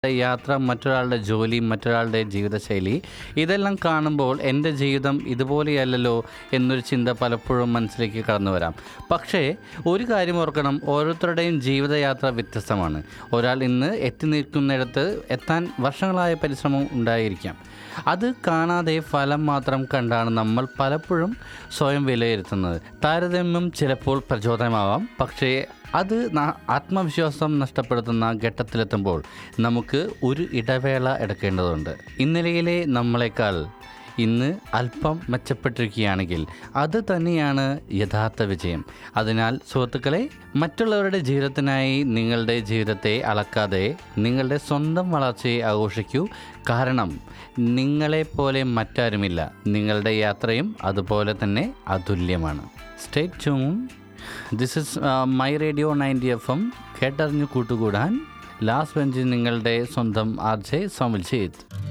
യാത്ര മറ്റൊരാളുടെ ജോലി മറ്റൊരാളുടെ ജീവിതശൈലി ഇതെല്ലാം കാണുമ്പോൾ എൻ്റെ ജീവിതം ഇതുപോലെയല്ലല്ലോ എന്നൊരു ചിന്ത പലപ്പോഴും മനസ്സിലേക്ക് കടന്നു വരാം പക്ഷേ ഒരു കാര്യം ഓർക്കണം ഓരോരുത്തരുടെയും ജീവിതയാത്ര വ്യത്യസ്തമാണ് ഒരാൾ ഇന്ന് എത്തി നിൽക്കുന്നിടത്ത് എത്താൻ വർഷങ്ങളായ പരിശ്രമം ഉണ്ടായിരിക്കാം അത് കാണാതെ ഫലം മാത്രം കണ്ടാണ് നമ്മൾ പലപ്പോഴും സ്വയം വിലയിരുത്തുന്നത് താരതമ്യം ചിലപ്പോൾ പ്രചോദനമാവാം പക്ഷേ അത് ന- ആത്മവിശ്വാസം നഷ്ടപ്പെടുത്തുന്ന ഘട്ടത്തിലെത്തുമ്പോൾ നമുക്ക് ഒരു ഇടവേള എടുക്കേണ്ടതുണ്ട് ഇന്നലെയിലെ നമ്മളെക്കാൾ ഇന്ന് അല്പം മെച്ചപ്പെട്ടിരിക്കുകയാണെങ്കിൽ അത് തന്നെയാണ് യഥാർത്ഥ വിജയം അതിനാൽ സുഹൃത്തുക്കളെ മറ്റുള്ളവരുടെ ജീവിതത്തിനായി നിങ്ങളുടെ ജീവിതത്തെ അളക്കാതെ നിങ്ങളുടെ സ്വന്തം വളർച്ചയെ ആഘോഷിക്കൂ കാരണം നിങ്ങളെപ്പോലെ മറ്റാരുമില്ല നിങ്ങളുടെ യാത്രയും അതുപോലെ തന്നെ അതുല്യമാണ് stay tune this is my radio ninety F M കേട്ടറിഞ്ഞു കൂട്ടുകൂടാൻ ലാസ്റ്റ് ബെഞ്ചിൽ നിങ്ങളുടെ സ്വന്തം ആർ ജെ സോമിൽ ചെയ്ത്